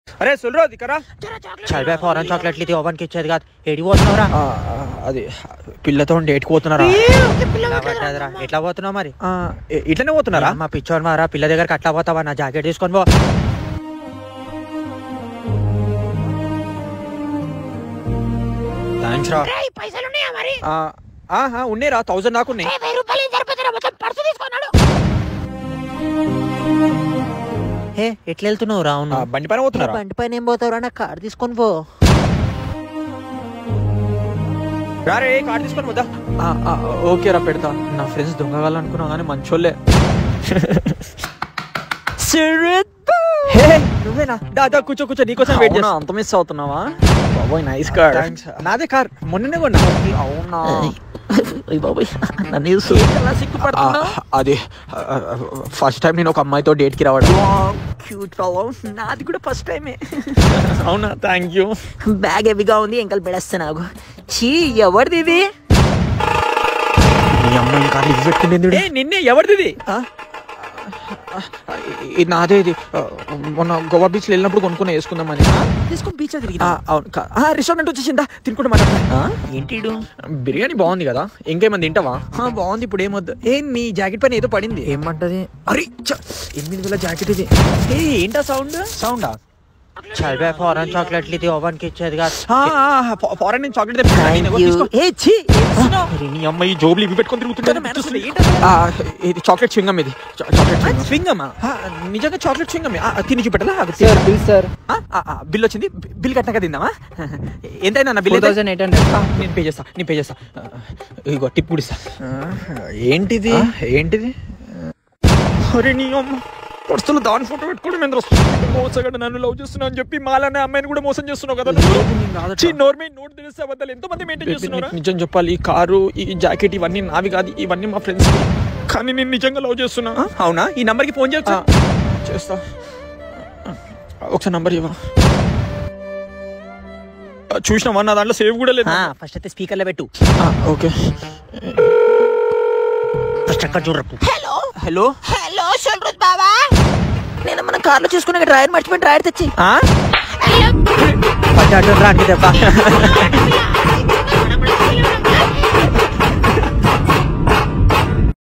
అరే సుల్రో దిక్కరా చల్వే ఫారెన్ చాక్లెట్లు ఇది ఓవెన్కి ఇచ్చేది కాదు ఏడి పోతున్నావురా అది పిల్లతో డేట్కి పోతున్నారా పడ్డదిరా. ఎట్లా పోతున్నావు మరి ఆ, ఇ- ఇట్లనే పోతున్నారా మా పిచ్చోడు మారా పిల్ల దగ్గరికి అట్లా పోతావా నా జాకెట్ తీసుకొని పో థ్యాంక్స్ రా పైసలున్నాయా మరి ఆ, ఆహా ఉన్నేరా థౌసండ్ దాకా ఉన్నాయి వెయ్యి రూపాయలు ఏం సరిపోతారా మొత్తం పర్సు తీసుకున్నాడు హే ఎట్లా వెళ్తున్నావు రా ఆ, అవును బండి పైన పోతున్నారా బండి పైన ఏం పోతావురా నా కార్ తీసుకొని పో రారే కార్డు తీసుకొని పోదా ఓకే రా పెడతా నా ఫ్రెండ్స్ దొంగగాళ్ళు అనుకున్నా కానీ మంచోళ్ళే హే, నువ్వేనా దాదా కూర్చో కూర్చో నీకోసం వెయిట్ చేస్తా అంత మిస్ అవుతున్నావా బాబోయ్ నైస్ కార్ థ్యాంక్స్ నాదే కార్ మొన్ననే కొన్నా అవునా బాబాయ్ నన్ను ఎలా సిగ్గుపడుతున్నావు అది ఫస్ట్ టైం నేను ఒక అమ్మాయితో డేట్ కి రావడం క్యూట్ ఫెలో నాది కూడా ఫస్ట్ టైమే అవునా థ్యాంక్ యూ బ్యాగ్ హెవీగా ఉంది ఎంకలు పెడేస్తా నాకు చీ ఎవరిది ఇది నీ అమ్మాయి కార్ ఇది పెట్టుకుంది నిన్నే ఎవరిది ఇది నాదే ఇది ఆ, మొన్న గోవా బీచ్ వెళ్ళినప్పుడు కొనుక్కుని వేసుకుందామని తీసుకొని బీచ్ తిరిగి ఆ, అవును కా- ఆ, రెస్టారెంట్ వచ్చేసిందా తినుకుంటా మాట్లాడతా ఏంటి బిర్యానీ బాగుంది కదా ఇంకేమంది తింటావా ఆ, బాగుంది ఇప్పుడు ఏమొద్దు ఏ నీ జాకెట్ పైన ఏదో పడింది ఏమంటది అరే చ్చ, ఎనిమిది వేల జాకెట్ ఇది ఏ ఏంటా సౌండ్ సౌండా చల్వే ఫారెన్ చాక్లెట్లు ఇది ఓవెన్కి ఇచ్చేది కాదు ఫారెన్ నుంచి చాక్లెట్ తెప్పించాను. నేను థ్యాంక్ యూ తీసుకో. ఏ చీ అరే, నీ అమ్మాయి జోబులు ఇవి పెట్టుకొని తిరుగుతుంటే ఆ, ఇది చాక్లెట్ చింగం ఇది చా- చాక్లెట్ స్వింగమా నిజంగా చాక్లెట్ చింగమే తిని చూపెట్టలా సార్ బిల్ సార్ బిల్ వచ్చింది బి- బిల్ కట్టినాక తిందామా ఎంతైనా నా bill four thousand eight hundred నేను పే చేస్తా నేను పే చేస్తా ఇగో టిప్ కూడా ఇస్తా ఏంటిది ఏంటిది అరే నీ అమ్మ పర్సులో దాని ఫోటో పెట్టుకోవడం ఎందుకు మోసగాడు నన్ను లవ్ చేస్తున్నా అని చెప్పి మాలనే అమ్మాయిని కూడా మోసం చేస్తున్నావు కదా ఛీ, నోర్మి నోట్ తెలిస్తే అబద్ధాలు ఎంతో మంది మెయింటైన్ చేస్తున్నారా నిజం చెప్పాలి ఈ కారు ఈ జాకెట్ ఇవన్నీ నావి కాదు ఇవన్నీ మా ఫ్రెండ్స్ కానీ నేను నిజంగా లవ్ చేస్తున్నా అవునా ఈ నంబర్కి ఫోన్ చేయొచ్చు చేస్తా ఒకసారి నంబర్ ఇవ్వ చూసినావా నా దాంట్లో సేవ్ కూడా లేదు ఫస్ట్ అయితే స్పీకర్లో పెట్టు ఓకే ఫస్ట్ అక్కడ చూడరు హలో హలో హలో షోల్రుద్ బావా నేను మన కార్లో చూసుకునే డ్రైవర్ మర్చిపోయి డ్రైవర్ తెచ్చి పడ్డాడు రాండి దెబ్బ